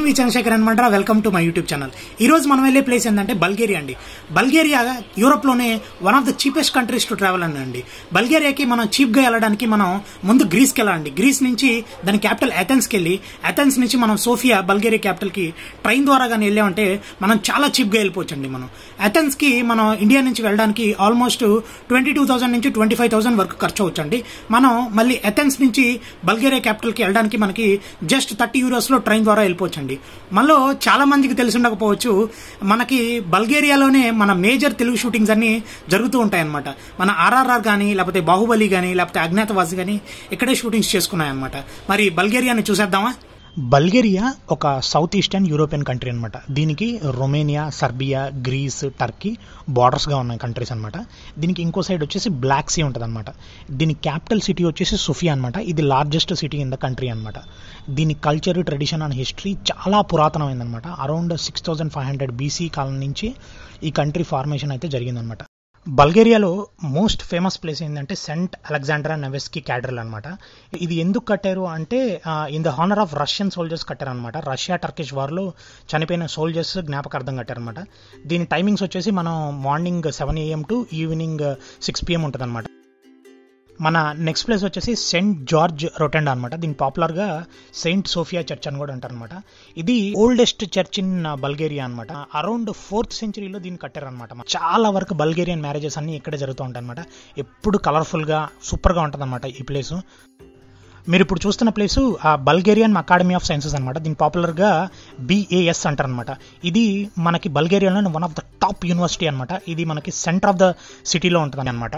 మీ చంద్రశేఖర్ అనమాట welcome to my YouTube channel ఈ రోజు మనం వెళ్ళే ప్లేస్ ఏంటంటే బల్గేరియా అండి బల్గేరియా యూరోప్ లోనే one of the cheapest countries to travel అండి బల్గేరియాకి మనం చీప్ గా వెళ్ళడానికి మనం ముందు గ్రీస్ కి వెళ్ళాలండి గ్రీస్ నుంచి దాని క్యాపిటల్ అథెన్స్ కి వెళ్ళి అథెన్స్ నుంచి మనం సోఫియా బల్గేరియా క్యాపిటల్ కి ట్రైన్ ద్వారా కానీ వెళ్ళామంటే మనం చాలా చీప్ గా వెళ్ళిపోవచ్చు అండి మనం అథెన్స్ కి మనం ఇండియా నుంచి వెళ్ళడానికి ఆల్మోస్ట్ ట్వంటీ టూ థౌసండ్ నుంచి ట్వంటీ ఫైవ్ థౌసండ్ వరకు ఖర్చు అవచ్చండి మనం మళ్ళీ అథెన్స్ నుంచి బల్గేరియా క్యాపిటల్ కి వెళ్ళడానికి మనకి జస్ట్ థర్టీ యూరోస్ లో ట్రైన్ ద్వారా వెళ్ళిపోవచ్చండి మనలో చాలా మందికి తెలిసి ఉండకపోవచ్చు మనకి బల్గేరియాలోనే మన మేజర్ తెలుగు షూటింగ్స్ అన్ని జరుగుతూ ఉంటాయి అనమాట మన ఆర్ఆర్ఆర్ కానీ లేకపోతే బాహుబలి కానీ లేకపోతే అజ్ఞాతవాసి కానీ ఇక్కడే షూటింగ్స్ చేసుకున్నాయి అనమాట మరి బల్గేరియాని చూసేద్దామా బల్గేరియా ఒక సౌత్ ఈస్టర్న్ యూరోపియన్ కంట్రీ అనమాట దీనికి రొమేనియా సర్బియా గ్రీస్ టర్కీ బార్డర్స్గా ఉన్న కంట్రీస్ అనమాట దీనికి ఇంకో సైడ్ వచ్చేసి బ్లాక్ సీ ఉంటుంది అనమాట దీని క్యాపిటల్ సిటీ వచ్చేసి సుఫియా అనమాట ఇది largest city in the country అనమాట దీని కల్చర్ ట్రెడిషన్ అండ్ హిస్టరీ చాలా పురాతనమైందనమాట around six thousand five hundred BC కాలం నుంచి ఈ కంట్రీ ఫార్మేషన్ అయితే జరిగిందనమాట బల్గేరియాలో మోస్ట్ ఫేమస్ ప్లేస్ ఏంటంటే సెంట్ అలెగ్జాండ్రా నెవెస్కి క్యాడ్రల్ అనమాట ఇది ఎందుకు కట్టారు అంటే in the honour of Russian soldiers కట్టారనమాట రష్యా టర్కిష్ వార్లో చనిపోయిన సోల్జర్స్ జ్ఞాపకార్థం కట్టారనమాట దీని టైమింగ్స్ వచ్చేసి మనం morning seven AM to evening six PM ఉంటుంది అనమాట మన నెక్స్ట్ ప్లేస్ వచ్చేసి సెయింట్ జార్జ్ రొటెండా అనమాట దీన్ని పాపులర్గా సెయింట్ సోఫియా చర్చ్ అని కూడా అంటారు అనమాట ఇది ఓల్డెస్ట్ చర్చ్ ఇన్ బల్గేరియా అనమాట అరౌండ్ ఫోర్త్ సెంచరీలో దీన్ని కట్టారనమాట చాలా వరకు బల్గేరియన్ మ్యారేజెస్ అన్ని ఇక్కడే జరుగుతూ ఉంటాయి అనమాట ఎప్పుడు కలర్ఫుల్గా సూపర్గా ఉంటుంది అనమాట ఈ ప్లేసు మీరు ఇప్పుడు చూస్తున్న ప్లేసు ఆ బల్గేరియన్ అకాడమీ ఆఫ్ సైన్సెస్ అనమాట దీని పాపులర్గా బీఏఎస్ అంటారు అనమాట ఇది మనకి బల్గేరియాలో one of the top university అనమాట ఇది మనకి సెంటర్ ఆఫ్ ద సిటీలో ఉంటుంది అనమాట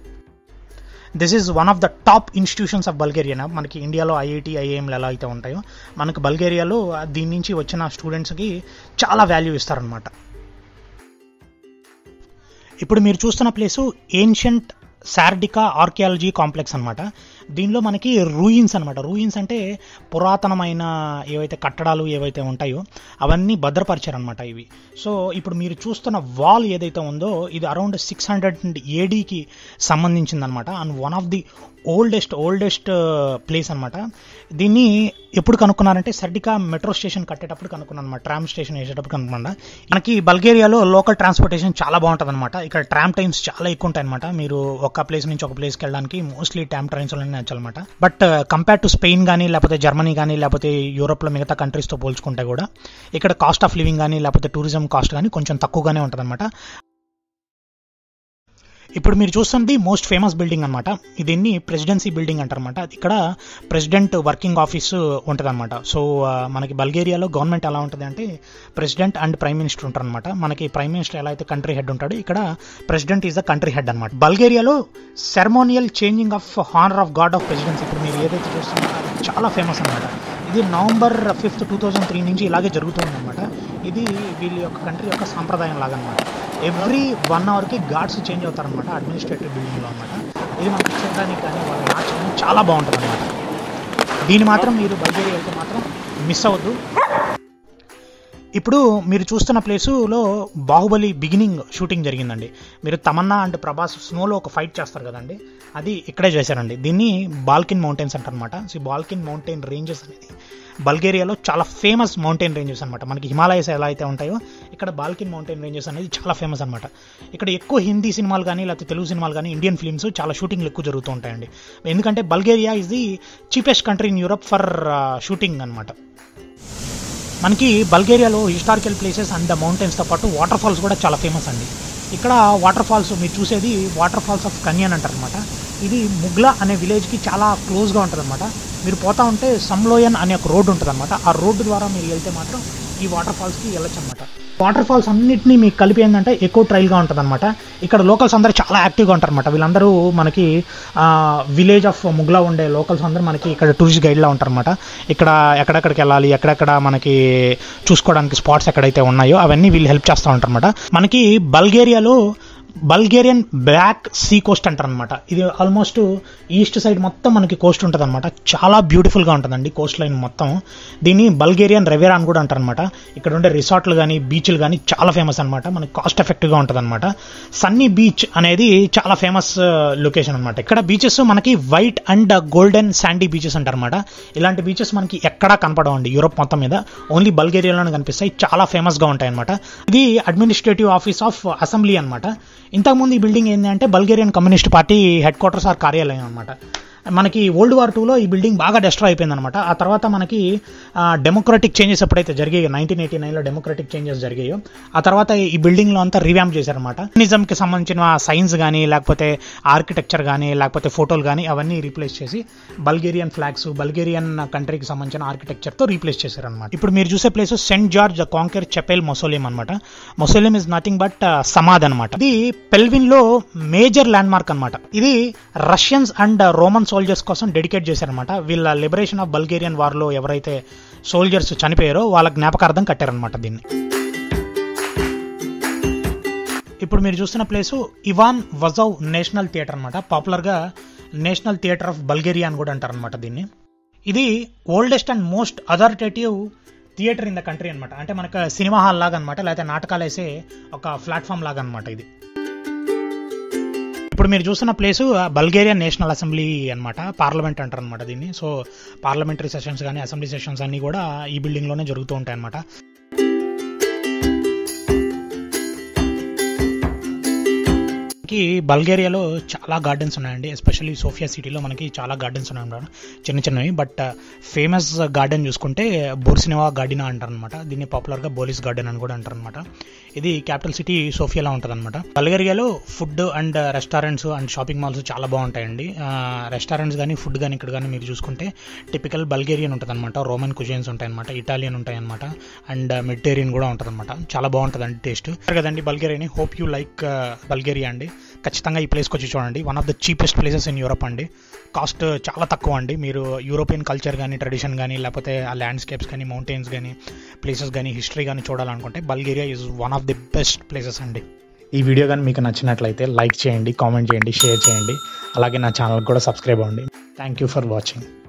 this is one of the top institutions of Bulgaria మనకి ఇండియాలో ఐఐటి ఐఏఎంలు ఎలా అయితే ఉంటాయో మనకి బల్గేరియాలో దీని నుంచి వచ్చిన స్టూడెంట్స్కి చాలా వాల్యూ ఇస్తారనమాట ఇప్పుడు మీరు చూస్తున్న place ancient Serdica archaeology complex అనమాట దీనిలో మనకి రూయిన్స్ అనమాట రూయిన్స్ అంటే పురాతనమైన ఏవైతే కట్టడాలు ఏవైతే ఉంటాయో అవన్నీ భద్రపరిచారనమాట ఇవి సో ఇప్పుడు మీరు చూస్తున్న వాల్ ఏదైతే ఉందో ఇది అరౌండ్ సిక్స్ హండ్రెడ్ ఏడీకి సంబంధించిందనమాట and one of the oldest oldest place అనమాట దీన్ని ఎప్పుడు కనుక్కున్నారంటే సర్డికా మెట్రో స్టేషన్ కట్టేటప్పుడు కనుక్కున్నాను అనమాట ట్రామ్ స్టేషన్ వేసేటప్పుడు కనుక్కున్నా మనకి బల్గేరియాలో లోకల్ ట్రాన్స్పోర్టేషన్ చాలా బాగుంటుంది అనమాట ఇక్కడ ట్రామ్ టైమ్స్ చాలా ఎక్కువ ఉంటాయి అనమాట మీరు ఒక ప్లేస్ నుంచి ఒక ప్లేస్కి వెళ్ళడానికి మోస్ట్లీ ట్రామ్ ట్రైన్స్ నచ్చాలన్నమాట బట్ కంపేర్ టు స్పెయిన్ కానీ లేకపోతే జర్మనీ కానీ లేకపోతే యూరోప్లో మిగతా కంట్రీస్తో పోల్చుకుంటే కూడా ఇక్కడ కాస్ట్ ఆఫ్ లివింగ్ కానీ లేకపోతే టూరిజం కాస్ట్ కానీ కొంచెం తక్కువగానే ఉంటుంది అనమాట ఇప్పుడు మీరు చూస్తుంది మోస్ట్ ఫేమస్ బిల్డింగ్ అనమాట దీన్ని ప్రెసిడెన్సీ బిల్డింగ్ అంటారనమాట ఇక్కడ ప్రెసిడెంట్ వర్కింగ్ ఆఫీస్ ఉంటుంది అనమాట సో మనకి బల్గేరియాలో గవర్నమెంట్ ఎలా ఉంటుంది అంటే ప్రెసిడెంట్ అండ్ ప్రైమ్ మినిస్టర్ ఉంటారు అనమాట మనకి ప్రైమ్ మినిస్టర్ ఎలా అయితే కంట్రీ హెడ్ ఉంటాడో ఇక్కడ president is the country head అనమాట బల్గేరియాలో ceremonial changing of honour of guard of presidency ఇప్పుడు మీరు ఏదైతే చూస్తున్నారో అది చాలా ఫేమస్ అనమాట ఇది November fifth two thousand three నుంచి ఇలాగే జరుగుతుందన్నమాట ఇది వీళ్ళ యొక్క కంట్రీ యొక్క సాంప్రదాయం లాగా అనమాట ఎవ్రీ వన్ అవర్కి గార్డ్స్ చేంజ్ అవుతారనమాట అడ్మినిస్ట్రేటివ్ బిల్డింగ్లో అనమాట ఇది మనకి చూడడానికి కానీ వాళ్ళు మార్చడం చాలా బాగుంటుంది అనమాట దీన్ని మాత్రం మీరు బల్గేరియా వెళ్తే మాత్రం మిస్ అవ్వద్దు ఇప్పుడు మీరు చూస్తున్న ప్లేసులో బాహుబలి బిగినింగ్ షూటింగ్ జరిగిందండి మీరు తమన్నా అండ్ ప్రభాస్ స్నోలో ఒక ఫైట్ చేస్తారు కదండి అది ఇక్కడే చేశారండి దీన్ని బాల్కిన్ మౌంటైన్స్ అంటారనమాట సో బాల్కిన్ మౌంటైన్ రేంజెస్ అనేది బల్గేరియాలో చాలా ఫేమస్ మౌంటైన్ రేంజెస్ అనమాట మనకి హిమాలయస్ ఎలా అయితే ఉంటాయో ఇక్కడ బాల్కిన్ మౌంటైన్ రేంజెస్ అనేది చాలా ఫేమస్ అనమాట ఇక్కడ ఎక్కువ హిందీ సినిమాలు కానీ లేకపోతే తెలుగు సినిమాలు కానీ ఇండియన్ ఫిల్మ్స్ చాలా షూటింగ్లు ఎక్కువ జరుగుతూ ఉంటాయండి ఎందుకంటే Bulgaria is the cheapest country in Europe for shooting అనమాట మనకి బల్గేరియాలో హిస్టారికల్ ప్లేసెస్ అండ్ ద మౌంటైన్స్తో పాటు వాటర్ ఫాల్స్ కూడా చాలా ఫేమస్ అండి ఇక్కడ వాటర్ ఫాల్స్ మీరు చూసేది వాటర్ ఫాల్స్ ఆఫ్ కన్యన్ అంటారు అనమాట ఇది ముగ్లా అనే విలేజ్కి చాలా క్లోజ్గా ఉంటుంది అనమాట మీరు పోతా ఉంటే సమ్లోయన్ అనే ఒక రోడ్డు ఉంటుంది అనమాట ఆ రోడ్డు ద్వారా మీరు వెళ్తే మాత్రం ఈ వాటర్ ఫాల్స్కి వెళ్ళొచ్చు అనమాట వాటర్ ఫాల్స్ అన్నింటినీ మీకు కలిపి ఏంటంటే ఎక్కువ ట్రైల్గా ఉంటుంది అనమాట ఇక్కడ లోకల్స్ అందరూ చాలా యాక్టివ్గా ఉంటారు అనమాట వీళ్ళందరూ మనకి విలేజ్ ఆఫ్ ముగ్లా ఉండే లోకల్స్ అందరూ మనకి ఇక్కడ టూరిస్ట్ గైడ్లా ఉంటారనమాట ఇక్కడ ఎక్కడెక్కడికి వెళ్ళాలి ఎక్కడెక్కడ మనకి చూసుకోవడానికి స్పాట్స్ ఎక్కడైతే ఉన్నాయో అవన్నీ వీళ్ళు హెల్ప్ చేస్తూ ఉంటారు అనమాట మనకి బల్గేరియాలో బల్గేరియన్ బ్లాక్ సీ కోస్ట్ అంటారు అనమాట ఇది ఆల్మోస్ట్ ఈస్ట్ సైడ్ మొత్తం మనకి కోస్ట్ ఉంటుంది అనమాట చాలా బ్యూటిఫుల్గా ఉంటుందండి కోస్ట్ లైన్ మొత్తం దీన్ని బల్గేరియన్ రెవేరా అని కూడా అంటారు అనమాట ఇక్కడ ఉండే రిసార్ట్లు కానీ బీచ్లు కానీ చాలా ఫేమస్ అనమాట మనకి కాస్ట్ ఎఫెక్టివ్గా ఉంటుంది అనమాట సన్నీ బీచ్ అనేది చాలా ఫేమస్ లొకేషన్ అనమాట ఇక్కడ బీచెస్ మనకి white and golden sandy beaches అంటారనమాట ఇలాంటి బీచెస్ మనకి ఎక్కడా కనపడవండి యూరోప్ మొత్తం మీద ఓన్లీ బల్గేరియాలోనే కనిపిస్తాయి చాలా ఫేమస్గా ఉంటాయి అనమాట ఇది అడ్మినిస్ట్రేటివ్ ఆఫీస్ ఆఫ్ అసెంబ్లీ అనమాట ఇంతకుముందు ఈ బిల్డింగ్ ఏంటంటే Bulgarian communist party headquarters or కార్యాలయం అనమాట మనకి వరల్డ్ వార్ టూలో ఈ బిల్డింగ్ బాగా డెస్ట్రాయ్ అయిపోయింది అనమాట ఆ తర్వాత మనకి డెమోక్రటిక్ చేంజెస్ ఎప్పుడైతే జరిగాయో నైన్టీన్ ఎయిటీ నైన్లో డెమోక్రటిక్ చేంజెస్ జరిగాయో ఆ తర్వాత ఈ బిల్డింగ్లో అంతా రివ్యాంప్ చేశారనమాట నిజంకి సంబంధించిన సైన్స్ కానీ లేకపోతే ఆర్కిటెక్చర్ కానీ లేకపోతే ఫోటోలు కానీ అవన్నీ రీప్లేస్ చేసి బల్గేరియన్ ఫ్లాగ్స్ బల్గేరియన్ కంట్రీకి సంబంధించిన ఆర్కిటెక్చర్తో రీప్లేస్ చేశారనమాట ఇప్పుడు మీరు చూసే place Saint George conqueror chapel mausoleum అనమాట మొసోలియం ఇస్ నథింగ్ బట్ సమాధ్ అనమాట ఇది పెల్విన్ లో మేజర్ ల్యాండ్ మార్క్ అనమాట ఇది రష్యన్స్ అండ్ రోమన్ సోల్జర్స్ కోసం డెడికేట్ చేశారనమాట వీళ్ళ లిబరేషన్ ఆఫ్ బల్గేరియన్ వార్ లో ఎవరైతే సోల్జర్స్ చనిపోయారో వాళ్ళ జ్ఞాపకార్థం కట్టారనమాట దీన్ని ఇప్పుడు మీరు చూస్తున్న place Ivan Vazov national theatre అనమాట పాపులర్గా నేషనల్ థియేటర్ ఆఫ్ బల్గేరియా అని కూడా అంటారనమాట దీన్ని ఇది oldest and most authoritative theatre in the country అనమాట అంటే మనకు సినిమా హాల్ లాగా అనమాట లేకపోతే నాటకాలు వేసే ఒక ప్లాట్ఫామ్ లాగా అనమాట ఇది ఇప్పుడు మీరు చూస్తున్న ప్లేసు బల్గేరియా నేషనల్ అసెంబ్లీ అనమాట పార్లమెంట్ అంటారు అనమాట దీన్ని సో పార్లమెంటరీ సెషన్స్ కానీ అసెంబ్లీ సెషన్స్ అన్నీ కూడా ఈ బిల్డింగ్లోనే జరుగుతూ ఉంటాయి అనమాట మనకి బల్గేరియాలో చాలా గార్డెన్స్ ఉన్నాయండి ఎస్పెషల్లీ సోఫియా సిటీలో మనకి చాలా గార్డెన్స్ ఉన్నాయన్నమాట చిన్న చిన్నవి బట్ ఫేమస్ గార్డెన్ చూసుకుంటే బోర్సినవా గార్డెన్ అంటారు అనమాట దీన్ని పాపులర్గా బోలిస్ గార్డెన్ అని కూడా అంటారు అనమాట ఇది క్యాపిటల్ సిటీ సోఫియాలో ఉంటుంది అనమాట బల్గేరియాలో food and restaurants and shopping malls చాలా బాగుంటాయండి రెస్టారెంట్స్ కానీ ఫుడ్ కానీ ఇక్కడ కానీ మీరు చూసుకుంటే టిపికల్ బల్గేరియన్ ఉంటుంది అనమాట రోమన్ కుజిన్స్ ఉంటాయి అనమాట ఇటాలియన్ ఉంటాయి అనమాట అండ్ మెడిటేరియన్ కూడా ఉంటుంది అనమాట చాలా బాగుంటుంది అండి టేస్ట్ కదండి బల్గేరియాని హోప్ యూ లైక్ బల్గేరియా అండి ఖచ్చితంగా ఈ ప్లేస్కి వచ్చి చూడండి one of the cheapest places in Europe అండి కాస్ట్ చాలా తక్కువ అండి మీరు యూరోపియన్ కల్చర్ కానీ ట్రెడిషన్ కానీ లేకపోతే ఆ ల్యాండ్స్కేప్స్ కానీ మౌంటైన్స్ కానీ ప్లేసెస్ కానీ హిస్టరీ కానీ చూడాలనుకుంటే Bulgaria is one of the best places అండి ఈ వీడియో కానీ మీకు నచ్చినట్లయితే లైక్ చేయండి కామెంట్ చేయండి షేర్ చేయండి అలాగే నా ఛానల్ కూడా సబ్స్క్రైబ్ అవ్వండి థ్యాంక్ యూ ఫర్ వాచింగ్